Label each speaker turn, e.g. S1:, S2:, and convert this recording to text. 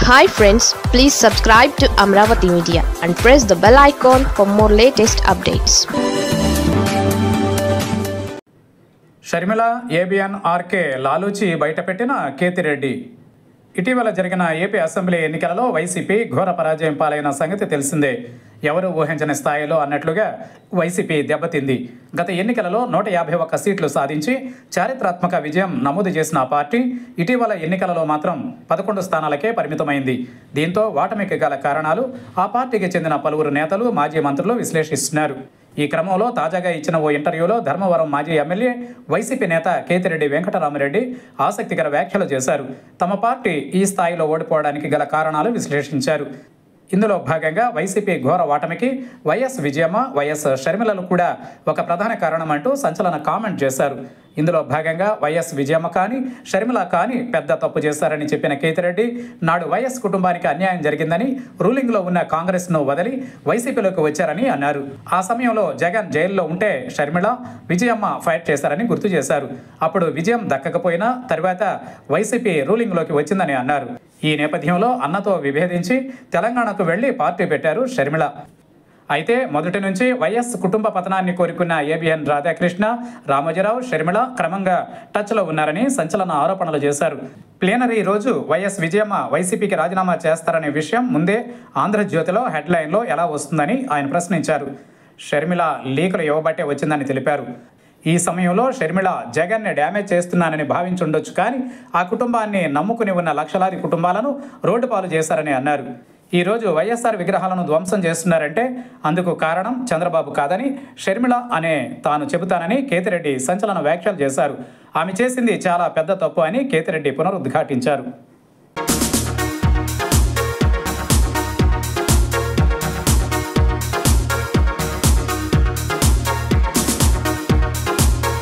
S1: hi friends please subscribe to Amaravati media and press the bell icon for more latest updates
S2: Sharmila ABN RK లాలూచి బయటపెట్టిన కేతిరెడ్డి ఇటీవల జరిగిన AP assembly ఎన్నికలలో YCP ఘోర పరాజయం పాలైన సంగతి తెలిసిందే ఎవరు ఊహించని స్థాయిలో అన్నట్లుగా వైసీపీ దెబ్బతింది గత ఎన్నికలలో నూట యాభై ఒక్క సీట్లు సాధించి చారిత్రాత్మక విజయం నమోదు చేసిన ఆ పార్టీ ఇటీవల ఎన్నికలలో మాత్రం పదకొండు స్థానాలకే పరిమితమైంది దీంతో ఓటమికి గల కారణాలు ఆ పార్టీకి చెందిన పలువురు నేతలు మాజీ మంత్రులు విశ్లేషిస్తున్నారు ఈ క్రమంలో తాజాగా ఇచ్చిన ఓ ఇంటర్వ్యూలో ధర్మవరం మాజీ ఎమ్మెల్యే వైసీపీ నేత కేతిరెడ్డి వెంకటరామరెడ్డి ఆసక్తికర వ్యాఖ్యలు చేశారు తమ పార్టీ ఈ స్థాయిలో ఓడిపోవడానికి గల కారణాలు విశ్లేషించారు ఇందులో భాగంగా వైసీపీ ఘోర ఓటమికి వైఎస్ విజయమ్మ వైఎస్ షర్మిలలు కూడా ఒక ప్రధాన కారణం అంటూ సంచలన కామెంట్ చేశారు ఇందులో భాగంగా వైఎస్ విజయమ్మ కానీ షర్మిల కానీ పెద్ద తప్పు చేశారని చెప్పిన కేతిరెడ్డి నాడు వైఎస్ కుటుంబానికి అన్యాయం జరిగిందని రూలింగ్లో ఉన్న కాంగ్రెస్ను వదిలి వైసీపీలోకి వచ్చారని అన్నారు ఆ సమయంలో జగన్ జైల్లో ఉంటే షర్మిల విజయమ్మ ఫైట్ చేశారని గుర్తు చేశారు అప్పుడు విజయం దక్కకపోయినా తర్వాత వైసీపీ రూలింగ్లోకి వచ్చిందని అన్నారు ఈ నేపథ్యంలో అన్నతో విభేదించి తెలంగాణకు వెళ్లి పార్టీ పెట్టారు షర్మిల అయితే మొదటి నుంచి వైఎస్ కుటుంబ పతనాన్ని కోరుకున్న ఏబిఎన్ రాధాకృష్ణ రామోజీరావు షర్మిల క్రమంగా టచ్లో ఉన్నారని సంచలన ఆరోపణలు చేశారు ప్లేనరీ రోజు వైఎస్ విజయమ్మ వైసీపీకి రాజీనామా చేస్తారనే విషయం ముందే ఆంధ్రజ్యోతిలో హెడ్లైన్లో ఎలా వస్తుందని ఆయన ప్రశ్నించారు షర్మిల లీకులు ఇవ్వబట్టే వచ్చిందని తెలిపారు ఈ సమయంలో షర్మిల జగన్ని డ్యామేజ్ చేస్తున్నానని భావించుండొచ్చు కానీ ఆ కుటుంబాన్ని నమ్ముకుని ఉన్న లక్షలాది కుటుంబాలను రోడ్డు పాలు చేశారని అన్నారు ఈ రోజు వైఎస్ఆర్ విగ్రహాలను ధ్వంసం చేస్తున్నారంటే అందుకు కారణం చంద్రబాబు కాదని షర్మిల అనే తాను చెబుతానని కేతిరెడ్డి సంచలన వ్యాఖ్యలు చేశారు ఆమె చేసింది చాలా పెద్ద తప్పు అని కేతిరెడ్డి పునరుద్ఘాటించారు